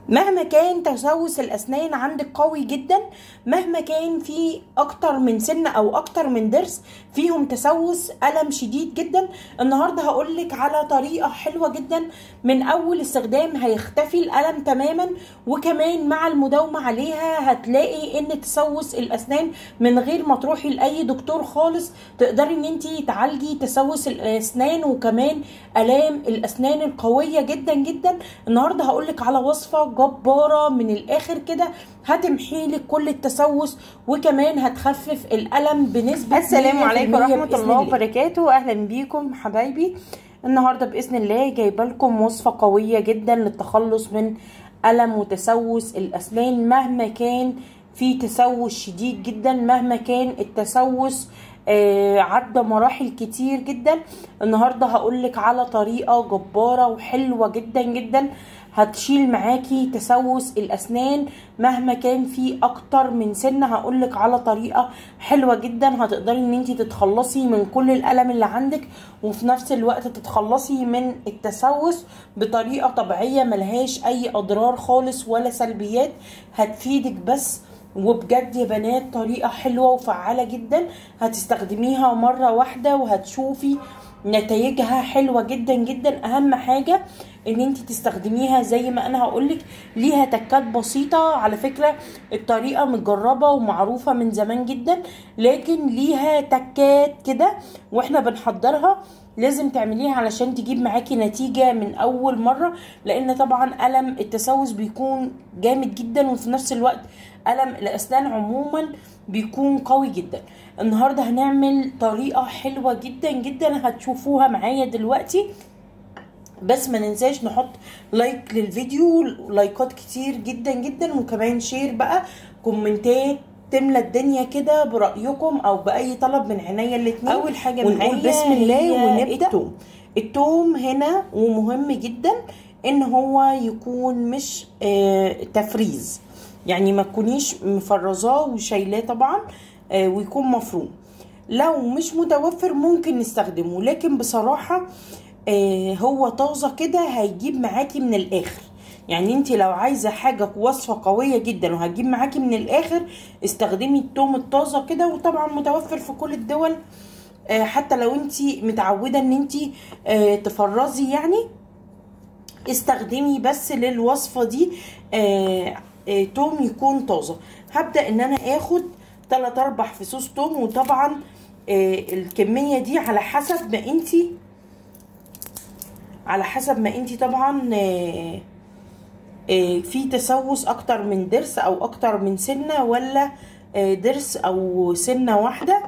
مهما كان تسوس الاسنان عندك قوي جدا مهما كان في اكتر من سن او اكتر من ضرس فيهم تسوس الم شديد جدا النهارده هقولك على طريقه حلوه جدا من اول استخدام هيختفي الالم تماما وكمان مع المداومه عليها هتلاقي ان تسوس الاسنان من غير ما تروحي لاي دكتور خالص تقدري ان انت تعالجي تسوس الاسنان وكمان الام الاسنان القويه جدا جدا النهارده هقولك على وصفه جباره من الاخر كده هتمحي لك كل التسوس وكمان هتخفف الالم بنسبه السلام 100% عليكم ورحمة بإذن الله وبركاته أهلا بيكم حبايبي النهاردة بإذن الله جايبة لكم وصفة قوية جدا للتخلص من ألم وتسوس الأسنان مهما كان في تسوس شديد جدا مهما كان التسوس آه عدى مراحل كتير جدا النهاردة هقولك على طريقة جبارة وحلوة جدا جدا هتشيل معاكي تسوس الاسنان مهما كان في اكتر من سن هقولك على طريقه حلوه جدا هتقدري ان انت تتخلصي من كل الالم اللي عندك وفي نفس الوقت تتخلصي من التسوس بطريقه طبيعيه ملهاش اي اضرار خالص ولا سلبيات هتفيدك بس وبجد يا بنات طريقه حلوه وفعاله جدا هتستخدميها مره واحده وهتشوفي نتائجها حلوه جدا جدا اهم حاجه ان انت تستخدميها زي ما انا هقولك ليها تكات بسيطه على فكره الطريقه متجربه ومعروفه من زمان جدا لكن ليها تكات كده واحنا بنحضرها لازم تعمليها علشان تجيب معاكي نتيجه من اول مره لان طبعا الم التسوس بيكون جامد جدا وفي نفس الوقت الم الاسنان عموما بيكون قوي جدا النهارده هنعمل طريقه حلوه جدا جدا هتشوفوها معايا دلوقتي بس ما ننساش نحط لايك للفيديو لايكات كتير جدا جدا وكمان شير بقى كومنتات تملى الدنيا كده برايكم او باي طلب من عينيا الاتنين اول حاجه ونقول معايا بسم الله هي ونبدا التوم التوم هنا ومهم جدا ان هو يكون مش آه تفريز يعني ما تكونيش مفرزاه وشايلاه طبعا آه ويكون مفروم لو مش متوفر ممكن نستخدمه لكن بصراحه آه هو طازه كده هيجيب معاكي من الاخر يعني انت لو عايزه حاجه وصفه قويه جدا وهتجيب معاكي من الاخر استخدمي التوم الطازه كده وطبعا متوفر في كل الدول آه حتى لو انت متعوده ان انت آه تفرزي يعني استخدمي بس للوصفه دي آه آه توم يكون طازه هبدا ان انا اخد 3 4 فصوص توم وطبعا آه الكميه دي على حسب ما انت على حسب ما انت طبعا آه آه في تسوس اكتر من ضرس او اكتر من سنه ولا آه ضرس او سنه واحده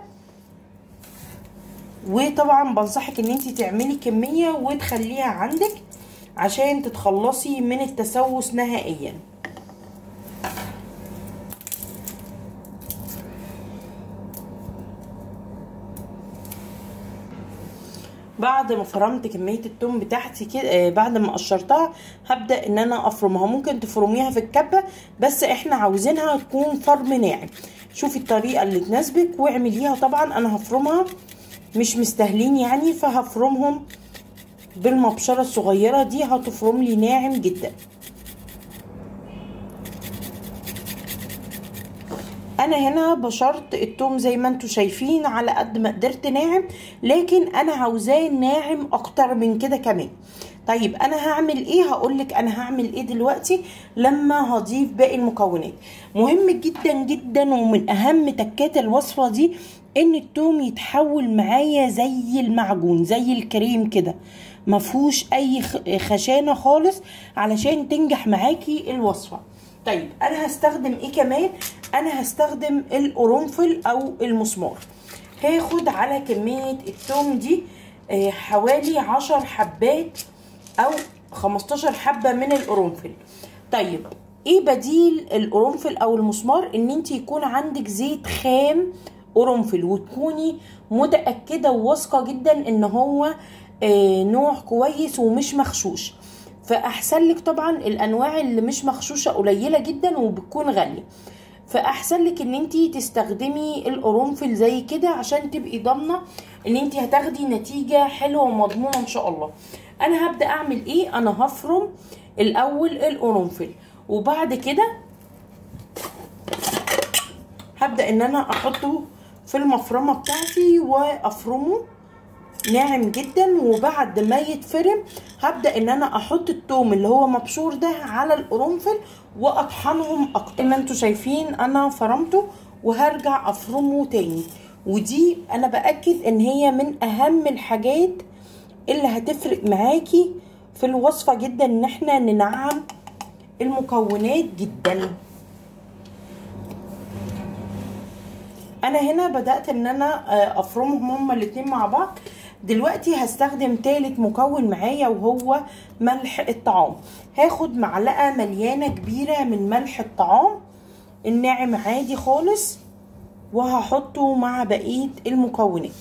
وطبعا بنصحك ان انت تعملي كميه وتخليها عندك عشان تتخلصي من التسوس نهائيا بعد ما فرمت كميه التوم بتاعتي كده آه بعد ما قشرتها هبدا ان انا افرمها ممكن تفرميها في الكبه بس احنا عاوزينها تكون فرم ناعم شوفي الطريقه اللي تناسبك واعمليها طبعا انا هفرمها مش مستاهلين يعني فهفرمهم بالمبشره الصغيره دي هتفرم لي ناعم جدا انا هنا بشرت التوم زي ما انتم شايفين على قد ما قدرت ناعم لكن انا عاوزاه ناعم اكتر من كده كمان طيب انا هعمل ايه هقولك انا هعمل ايه دلوقتي لما هضيف باقي المكونات مهم جدا جدا ومن اهم تكات الوصفه دي ان التوم يتحول معايا زي المعجون زي الكريم كده مفهوش اي خشانه خالص علشان تنجح معاكي الوصفه طيب انا هستخدم ايه كمان انا هستخدم القرنفل او المسمار هاخد على كميه التوم دي حوالي عشر حبات او 15 حبه من القرنفل طيب ايه بديل القرنفل او المسمار ان انت يكون عندك زيت خام قرنفل وتكوني متاكده وواثقه جدا ان هو نوع كويس ومش مغشوش فاحسن لك طبعا الانواع اللي مش مغشوشه قليله جدا وبتكون غاليه فاحسن لك ان انت تستخدمي القرنفل زي كده عشان تبقي ضامنه ان انت هتاخدي نتيجه حلوه ومضمونه ان شاء الله انا هبدا اعمل ايه انا هفرم الاول القرنفل وبعد كده هبدا ان انا احطه في المفرمه بتاعتي وافرمه ناعم جدا وبعد ما يتفرم هبدا ان انا احط التوم اللي هو مبشور ده على القرنفل واطحنهم اكتر ما انتوا شايفين انا فرمته وهرجع افرمه تاني ودي انا باكد ان هي من اهم الحاجات اللي هتفرق معاكي في الوصفه جدا ان احنا ننعم المكونات جدا انا هنا بدات ان انا افرمهم هما الاتنين مع بعض دلوقتي هستخدم تالت مكون معايا وهو ملح الطعام هاخد معلقه مليانه كبيره من ملح الطعام الناعم عادي خالص وهحطه مع بقيه المكونات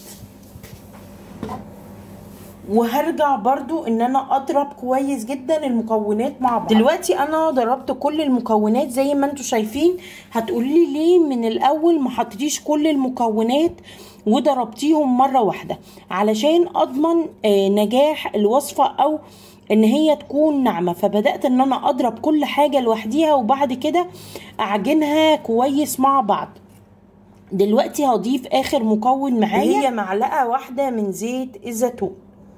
وهرجع برضو ان انا اضرب كويس جدا المكونات مع بعض دلوقتي انا ضربت كل المكونات زي ما انتوا شايفين هتقولي ليه من الاول ما حطيتيش كل المكونات وضربتيهم مره واحده علشان اضمن نجاح الوصفه او ان هي تكون ناعمه فبدات ان انا اضرب كل حاجه لوحديها وبعد كده اعجنها كويس مع بعض دلوقتي هضيف اخر مكون معايا هي معلقه واحده من زيت الزيتون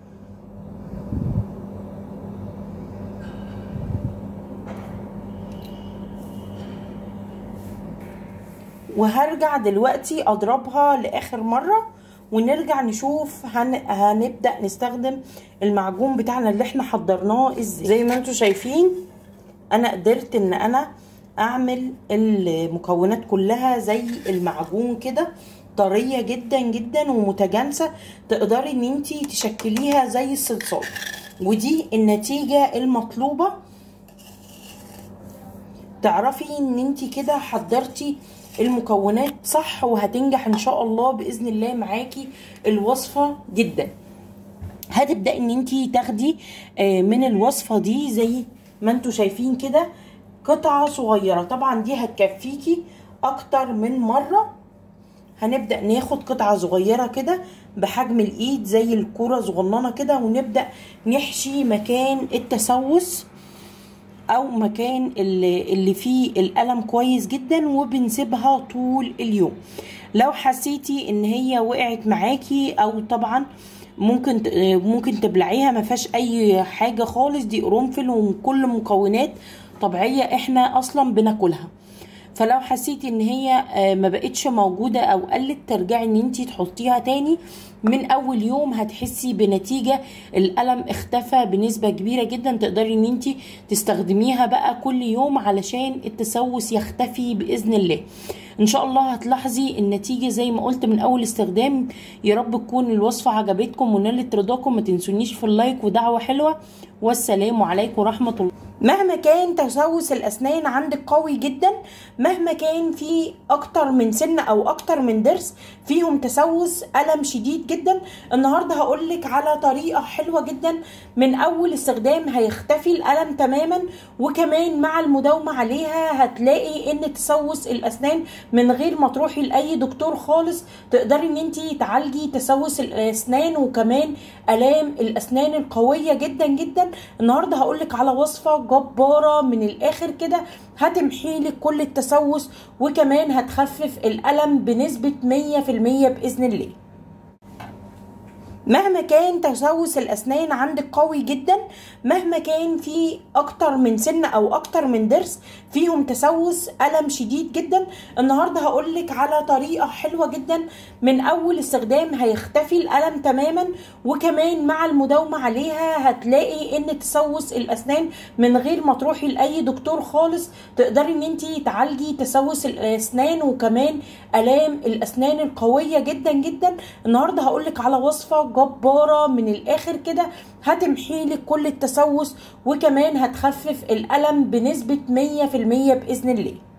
وهرجع دلوقتي اضربها لاخر مره ونرجع نشوف هن... هنبدا نستخدم المعجون بتاعنا اللي احنا حضرناه ازاي زي ما انتم شايفين انا قدرت ان انا اعمل المكونات كلها زي المعجون كده طريه جدا جدا ومتجانسه تقدري ان انت تشكليها زي الصلصال ودي النتيجه المطلوبه تعرفي ان انت كده حضرتي المكونات صح وهتنجح ان شاء الله باذن الله معاكي الوصفه جدا هتبداي ان انت تاخدي من الوصفه دي زي ما انتوا شايفين كده قطعه صغيره طبعا دي هتكفيكي اكتر من مره هنبدا ناخد قطعه صغيره كده بحجم الايد زي الكوره صغننه كده ونبدا نحشي مكان التسوس او مكان اللي, اللي فيه القلم كويس جدا وبنسيبها طول اليوم لو حسيتي ان هي وقعت معاكي او طبعا ممكن ممكن تبلعيها ما فيهاش اي حاجه خالص دي قرنفل وكل مكونات طبيعيه احنا اصلا بناكلها فلو حسيتي ان هي ما بقتش موجوده او قلت ترجعي ان انت تحطيها تاني من اول يوم هتحسي بنتيجه القلم اختفى بنسبه كبيره جدا تقدري ان انت تستخدميها بقى كل يوم علشان التسوس يختفي باذن الله ان شاء الله هتلاحظي النتيجه زي ما قلت من اول استخدام يا رب تكون الوصفه عجبتكم ونالت رضاكم ما تنسونيش في اللايك ودعوه حلوه والسلام عليكم ورحمه الله مهما كان تسوس الاسنان عندك قوي جدا مهما كان في اكتر من سن او اكتر من ضرس فيهم تسوس الم شديد جدا النهارده هقولك على طريقه حلوه جدا من اول استخدام هيختفي الالم تماما وكمان مع المداومه عليها هتلاقي ان تسوس الاسنان من غير ما تروحي لاي دكتور خالص تقدري ان انت تعالجي تسوس الاسنان وكمان الام الاسنان القويه جدا جدا النهارده هقولك على وصفه جبارة من الآخر كده هتمحي لك كل التسوس وكمان هتخفف الألم بنسبة 100% بإذن الله مهما كان تسوس الاسنان عندك قوي جدا مهما كان في اكتر من سن او اكتر من ضرس فيهم تسوس الم شديد جدا النهارده هقولك على طريقه حلوه جدا من اول استخدام هيختفي الالم تماما وكمان مع المداومه عليها هتلاقي ان تسوس الاسنان من غير ما تروحي لاي دكتور خالص تقدري ان انت تعالجي تسوس الاسنان وكمان الام الاسنان القويه جدا جدا النهارده هقولك على وصفه جبارة من الآخر كده هتمحي لك كل التسوس وكمان هتخفف الألم بنسبة 100% بإذن الله